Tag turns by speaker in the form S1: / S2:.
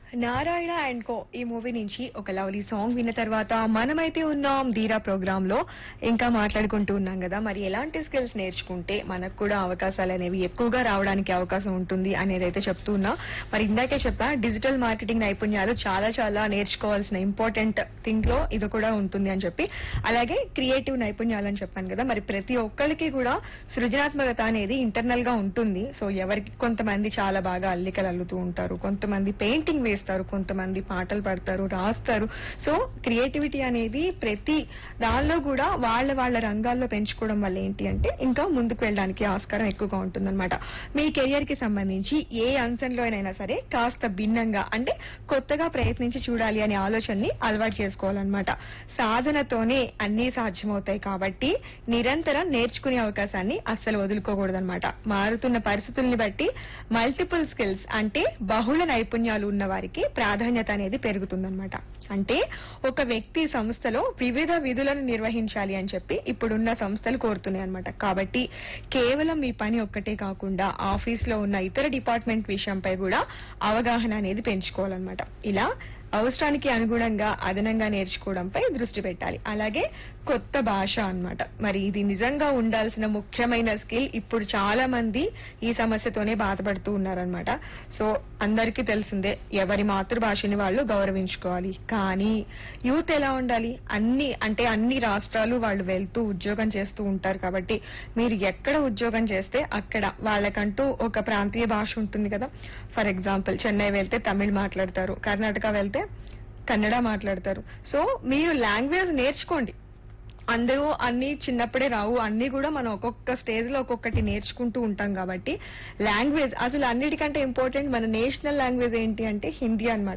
S1: Narayana and co ఈ movie నుంచి ఒక లవ్లీ సాంగ్ విన్న తర్వాత మనమైతే ఉన్నాం ధీరా ప్రోగ్రామ్ లో ఇంకా మాట్లాడుకుంటూ ఉన్నాం కదా మరి ఎలాంటి స్కిల్స్ నేర్చుకుంటే మనకు కూడా అవకాశాలు అనేవి ఎక్కువగా రావడానికి అవకాశం ఉంటుంది అనేది అయితే చెప్తూ ఉన్నా మరి ఇందాకే చెప్పా డిజిటల్ మార్కెటింగ్ నైపుణ్యాలు చాలా చాలా నేర్చుకోవాల్సిన ఇంపార్టెంట్ థింగ్ లో ఇది కూడా ఉంటుంది అని చెప్పి అలాగే క్రియేటివ్ నైపుణ్యాలు అని చెప్పాను కదా మరి ప్రతి ఒక్కరికి కూడా సృజనాత్మకత అనేది ఇంటర్నల్ గా ఉంటుంది సో ఎవరికి కొంతమంది చాలా బాగా అల్లికలు అల్లుతూ ఉంటారు కొంతమంది పెయింటింగ్ వేస్తారు కొంతమంది పాటలు పాడతారు రాస్తారు సో క్రియేటివిటీ అనేది ప్రతి దానిలో కూడా వాళ్ళ వాళ్ళ రంగాల్లో పెంచుకోవడం వల్ల ఏంటి అంటే ఇంకా ముందుకు వెళ్ళడానికి ఆస్కారం ఎక్కువగా ఉంటుందన్నమాట మీ కెరియర్ కి సంబంధించి ఏ అంశంలో అయినా సరే కాస్త భిన్నంగా అంటే కొత్తగా ప్రయత్నించి చూడాలి అనే ఆలోచనని అలవాటు చేసుకోవాలన్నమాట సాధనతోనే అన్ని సాధ్యమవుతాయి కాబట్టి నిరంతరం నేర్చుకునే అవకాశాన్ని అస్సలు వదులుకోకూడదన్నమాట మారుతున్న పరిస్థితుల్ని బట్టి మల్టిపుల్ స్కిల్స్ అంటే బహుళ నైపుణ్యాలు ఉన్న వారికి ప్రాధాన్యత అనేది పెరుగుతుందన్నమాట అంటే ఒక వ్యక్తి సంస్థలో వివిధ విధులను నిర్వహించాలి అని చెప్పి ఇప్పుడున్న సంస్థలు కోరుతున్నాయి అనమాట కాబట్టి కేవలం మీ పని ఒక్కటే కాకుండా ఆఫీస్ లో ఉన్న ఇతర డిపార్ట్మెంట్ విషయంపై కూడా అవగాహన అనేది పెంచుకోవాలన్నమాట ఇలా అవసరానికి అనుగుణంగా అదనంగా నేర్చుకోవడంపై దృష్టి పెట్టాలి అలాగే కొత్త భాష అన్నమాట మరి ఇది నిజంగా ఉండాల్సిన ముఖ్యమైన స్కిల్ ఇప్పుడు చాలా మంది ఈ సమస్యతోనే బాధపడుతూ ఉన్నారనమాట సో అందరికీ తెలిసిందే ఎవరి మాతృభాషని వాళ్ళు గౌరవించుకోవాలి కానీ యూత్ ఎలా ఉండాలి అన్ని అంటే అన్ని రాష్ట్రాలు వాళ్ళు వెళ్తూ ఉద్యోగం చేస్తూ ఉంటారు కాబట్టి మీరు ఎక్కడ ఉద్యోగం చేస్తే అక్కడ వాళ్ళకంటూ ఒక ప్రాంతీయ భాష ఉంటుంది కదా ఫర్ ఎగ్జాంపుల్ చెన్నై వెళ్తే తమిళ్ మాట్లాడతారు కర్ణాటక వెళ్తే కన్నడ మాట్లాడతారు సో మీరు లాంగ్వేజ్ నేర్చుకోండి అందరూ అన్ని చిన్నప్పుడే రావు అన్ని కూడా మనం ఒక్కొక్క స్టేజ్ లో ఒక్కొక్కటి నేర్చుకుంటూ ఉంటాం కాబట్టి లాంగ్వేజ్ అసలు అన్నిటికంటే ఇంపార్టెంట్ మన నేషనల్ లాంగ్వేజ్ ఏంటి అంటే హిందీ అన్నమాట